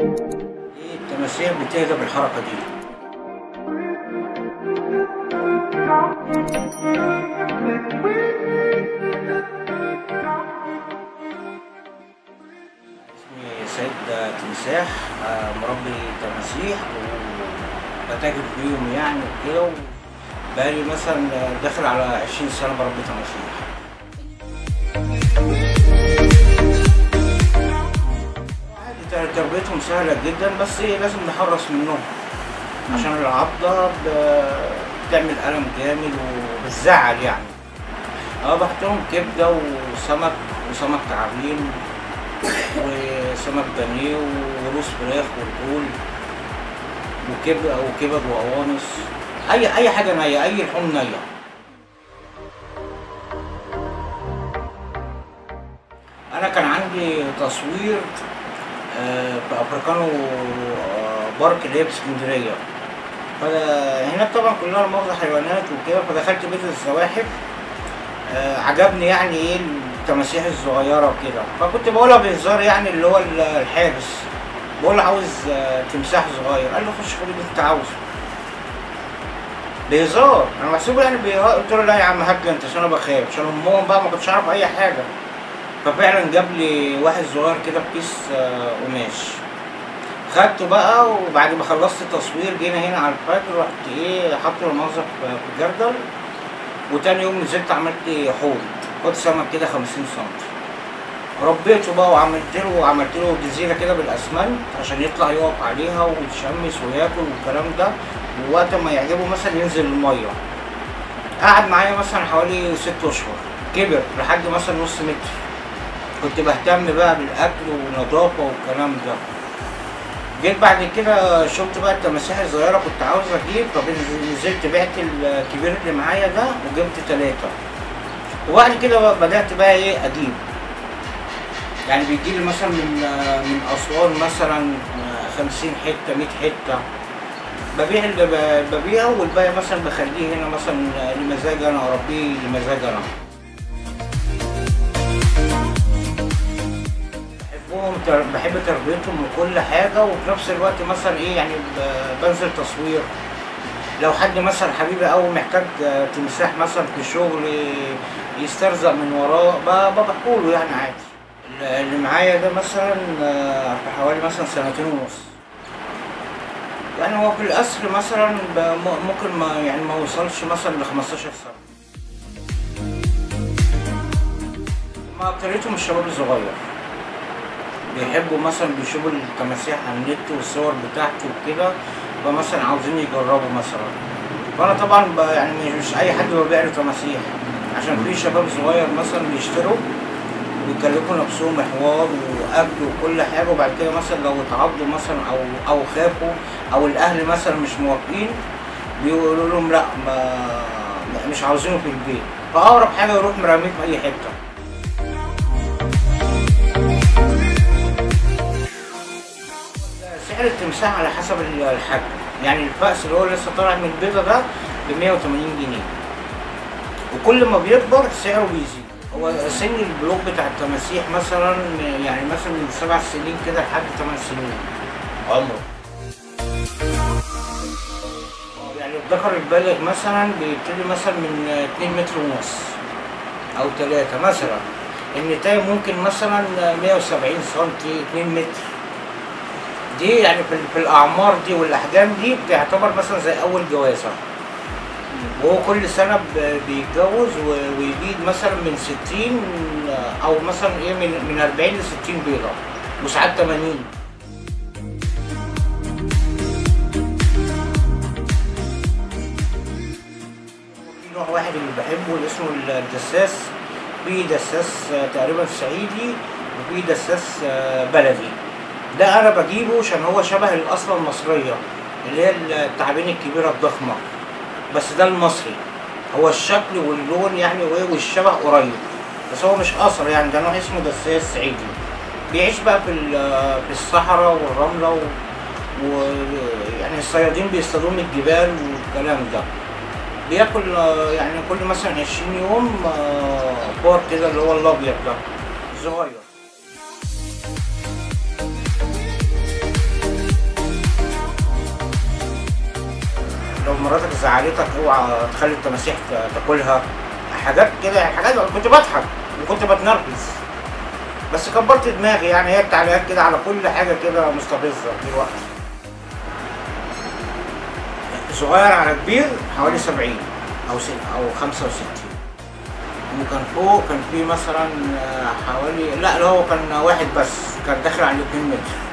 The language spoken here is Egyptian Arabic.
دي التماسيح بتهدى بالحركة دي اسمي سيد تمساح آه، مربي تماسيح وبتاجر بيهم يعني وكده بقالي مثلا داخل على 20 سنة بربي تماسيح عادي تر- تربيتهم سهلة جدا بس إيه لازم نحرص منهم عشان العضة ب- بتعمل ألم جامد وبتزعل يعني اه بحطهم كبدة وسمك وسمك تعابين وسمك بانيه وروس فراخ والفول وكبد وكبد وقوانص اي اي حاجه نيه اي لحوم نيه انا كان عندي تصوير آه، في افريكانو آه، بارك اللي هي في اسكندريه فهناك طبعا كلها مؤاخذة حيوانات وكده فدخلت بيت الزواحف آه، عجبني يعني ايه التماسيح الصغيرة وكده فكنت بقولها بهزار يعني اللي هو ال- الحارس بقول له عاوز آه، تمساح صغير قال لي خش خد اللي انت عاوزه بهزار انا بحسبه يعني بهزار قلت له لا يا عم هات لي انت عشان انا بخاف عشان امهم بقى ما كنتش اعرف اي حاجه ففعلا جاب لي واحد صغير كده بكيس آه، قماش خدته بقى وبعد ما خلصت تصوير جينا هنا على الفجر رحت ايه حاطه المنظر في في الجردل وتاني يوم نزلت عملت حوض حوض سمك كده 50 سم ربيته بقى وعملت له وعملت له جزيره كده بالاسمنت عشان يطلع يقف عليها ويتشمس وياكل والكلام ده ووقت ما يعجبه مثلا ينزل الميه قعد معايا مثلا حوالي ست اشهر كبر لحد مثلا نص متر كنت بهتم بقى بالاكل ونظافه والكلام ده جيت بعد كده شفت بقى التماسيح الصغيره كنت عاوز اجيب فنزلت بعت الكبير اللي معايا ده وجبت ثلاثه وبعد كده بقى بدات بقى ايه اجيب يعني بيجي لي مثلا من من اسوان مثلا 50 حته 100 حته ببيع اللي ب- ببيعه والباقي مثلا بخليه هنا مثلا لمزاج انا اربيه لمزاج انا بحبهم تر- بحب تربيتهم وكل حاجه وفي نفس الوقت مثلا ايه يعني ب- بنزل تصوير لو حد مثلا حبيبي او محتاج آه، تمساح مثلا في شغل يسترزق من وراه ب- ببحكوله يعني عادي اللي معايا ده مثلا آه، في حوالي مثلا سنتين ونص يعني هو في الأسر مثلا ب- م- ممكن ما يعني ما وصلش مثلا ل 15 سنة ما أكتريتهم الشباب الصغير بيحبوا مثلا بيشوفوا التماسيح على النت والصور بتاعته وكده فمثلا عاوزين يجربوا مثلا فأنا طبعا ب- يعني مش أي حد ببيع له تماسيح عشان في شباب صغير مثلا بيشتروا ويكلفوا نفسهم محوار واكل وكل حاجه وبعد كده مثلا لو اتعضوا مثلا او او خافوا او الاهل مثلا مش موافقين بيقولوا لهم لا ما ما- مش عاوزينه في البيت فاقرب حاجه يروح مرميه في اي حته سعر التمساح على حسب الحجم يعني الفأس اللي هو لسه طالع من البيضه ده ب 180 جنيه وكل ما بيكبر سعره بيزيد هو سن البلوغ بتاع التماسيح مثلا يعني مثلا من سبع سنين كده لحد ثمان سنين عمره يعني الذكر البالغ مثلا بيبتدي مثلا من 2 متر ونص او 3 مثلا النتاية ممكن مثلا 170 سم 2 متر دي يعني في, في الاعمار دي والاحجام دي بتعتبر مثلا زي اول جوازه وهو كل سنة ب- بيتجوز و- ويبيد مثلا من 60 أو مثلا إيه من من 40 ل 60 بيضة وساعات 80 في نوع واحد اللي بحبه اللي اسمه الدساس في دساس آه، تقريبا صعيدي وفي دساس آه، بلدي ده أنا بجيبه عشان هو شبه الأصلة المصرية اللي هي التعابين الكبيرة الضخمة بس ده المصري هو الشكل واللون يعني وايه والشبه قريب بس هو مش قصر يعني ده نوع اسمه دساس صعيدي بيعيش بقى في ال- في الصحراء والرملة و... و... يعني الصيادين بيصطادوه من الجبال والكلام ده بياكل آه، يعني كل مثلا 20 يوم آه، بار كده اللي هو الابيض ده صغير مراتك زعلتك اوعى تخلي التماسيح ت- تاكلها حاجات كده حاجات كنت بضحك وكنت بتنرفز بس كبرت دماغي يعني هي التعليقات كده على كل حاجه كده مستفزه دلوقتي صغير على كبير حوالي 70 او ست او 65 وكان فوق كان في مثلا آه، حوالي لا اللي هو كان واحد بس كان داخل على 2 متر